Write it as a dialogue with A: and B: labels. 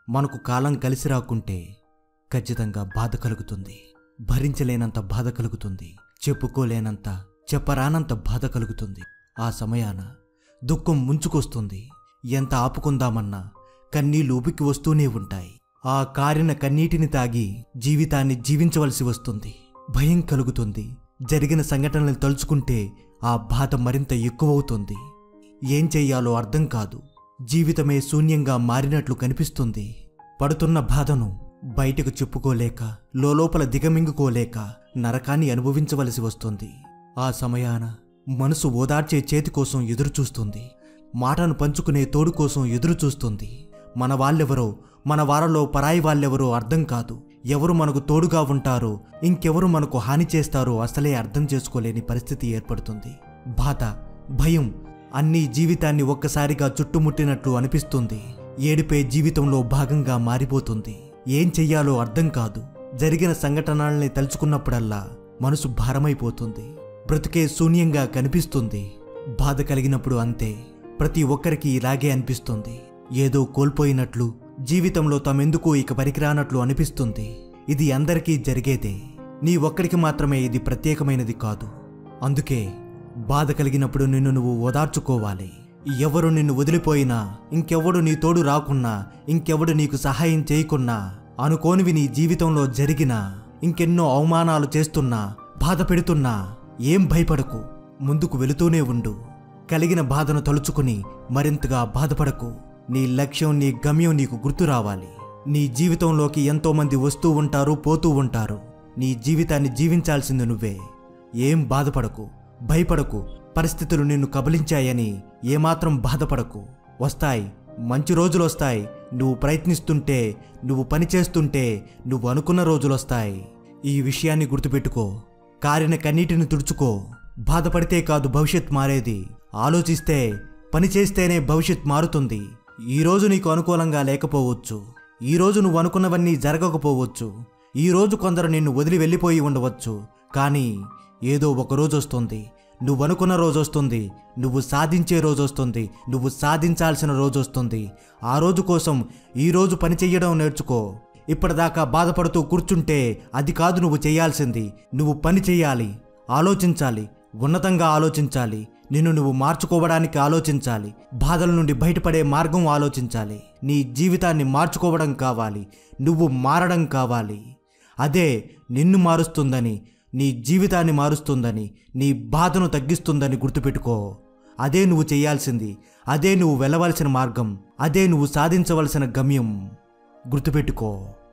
A: మనకు కాలం కలిసి రాకుంటే ఖచ్చితంగా బాధ కలుగుతుంది భరించలేనంత బాధ కలుగుతుంది చెప్పుకోలేనంత చెప్పరానంత బాధ కలుగుతుంది ఆ సమయాన దుఃఖం ముంచుకొస్తుంది ఎంత ఆపుకుందామన్నా కన్నీళ్లు ఉబికి వస్తూనే ఉంటాయి ఆ కారిన కన్నీటిని తాగి జీవితాన్ని జీవించవలసి వస్తుంది భయం కలుగుతుంది జరిగిన సంఘటనలు తలుచుకుంటే ఆ బాధ మరింత ఎక్కువవుతుంది ఏం చెయ్యాలో అర్థం కాదు జీవితమే శూన్యంగా మారినట్లు కనిపిస్తుంది పడుతున్న బాధను బయటకు చెప్పుకోలేక లోపల దిగమింగుకోలేక నరకాన్ని అనుభవించవలసి వస్తుంది ఆ సమయాన మనసు ఓదార్చే చేతి కోసం ఎదురుచూస్తుంది మాటను పంచుకునే తోడు కోసం ఎదురుచూస్తుంది మన వాళ్ళెవరో మన వారలో పరాయి వాళ్ళెవరో అర్థం కాదు ఎవరు మనకు తోడుగా ఉంటారో ఇంకెవరు మనకు హాని చేస్తారో అసలే అర్థం చేసుకోలేని పరిస్థితి ఏర్పడుతుంది బాధ భయం అన్నీ జీవితాన్ని ఒక్కసారిగా చుట్టుముట్టినట్లు అనిపిస్తుంది ఏడిపే జీవితంలో భాగంగా మారిపోతుంది ఏం చెయ్యాలో అర్థం కాదు జరిగిన సంఘటనల్ని తలుచుకున్నప్పుడల్లా మనసు భారమైపోతుంది బ్రతుకే శూన్యంగా కనిపిస్తుంది బాధ కలిగినప్పుడు అంతే ప్రతి ఒక్కరికి ఇలాగే అనిపిస్తుంది ఏదో కోల్పోయినట్లు జీవితంలో తామెందుకు ఇక పనికిరానట్లు అనిపిస్తుంది ఇది అందరికీ జరిగేదే నీ ఒక్కడికి మాత్రమే ఇది ప్రత్యేకమైనది కాదు అందుకే బాధ కలిగినప్పుడు నిన్ను నువ్వు ఓదార్చుకోవాలి ఎవరు నిన్ను వదిలిపోయినా ఇంకెవడు నీ తోడు రాకున్నా ఇంకెవడు నీకు సహాయం చేయకున్నా అనుకోనివి నీ జీవితంలో జరిగినా ఇంకెన్నో అవమానాలు చేస్తున్నా బాధ పెడుతున్నా ఏం భయపడకు ముందుకు వెళుతూనే ఉండు కలిగిన బాధను తలుచుకుని మరింతగా బాధపడకు నీ లక్ష్యం నీ గమ్యం నీకు గుర్తు రావాలి నీ జీవితంలోకి ఎంతోమంది వస్తూ ఉంటారు పోతూ ఉంటారు నీ జీవితాన్ని జీవించాల్సింది నువ్వే ఏం బాధపడకు భయపడకు పరిస్థితులు నిన్ను కబలించాయని ఏమాత్రం బాధపడకు వస్తాయి మంచి రోజులు వస్తాయి నువ్వు ప్రయత్నిస్తుంటే నువ్వు పని చేస్తుంటే నువ్వు అనుకున్న రోజులు వస్తాయి ఈ విషయాన్ని గుర్తుపెట్టుకో కారిన కన్నీటిని తుడుచుకో బాధపడితే కాదు భవిష్యత్ మారేది ఆలోచిస్తే పని చేస్తేనే భవిష్యత్ మారుతుంది ఈరోజు నీకు అనుకూలంగా లేకపోవచ్చు ఈరోజు నువ్వు అనుకున్నవన్నీ జరగకపోవచ్చు ఈరోజు కొందరు నిన్ను వదిలి వెళ్ళిపోయి ఉండవచ్చు కానీ ఏదో ఒక రోజు వస్తుంది నువ్వు అనుకున్న రోజు వస్తుంది నువ్వు సాధించే రోజు వస్తుంది నువ్వు సాధించాల్సిన రోజు వస్తుంది ఆ రోజు కోసం ఈ రోజు పని చెయ్యడం నేర్చుకో ఇప్పటిదాకా బాధపడుతూ కూర్చుంటే అది కాదు నువ్వు చేయాల్సింది నువ్వు పని చేయాలి ఆలోచించాలి ఉన్నతంగా ఆలోచించాలి నిన్ను నువ్వు మార్చుకోవడానికి ఆలోచించాలి బాధల నుండి బయటపడే మార్గం ఆలోచించాలి నీ జీవితాన్ని మార్చుకోవడం కావాలి నువ్వు మారడం కావాలి అదే నిన్ను మారుస్తుందని నీ జీవితాన్ని మారుస్తుందని నీ బాధను తగ్గిస్తుందని గుర్తుపెట్టుకో అదే నువ్వు చేయాల్సింది అదే నువ్వు వెళ్ళవలసిన మార్గం అదే నువ్వు సాధించవలసిన గమ్యం గుర్తుపెట్టుకో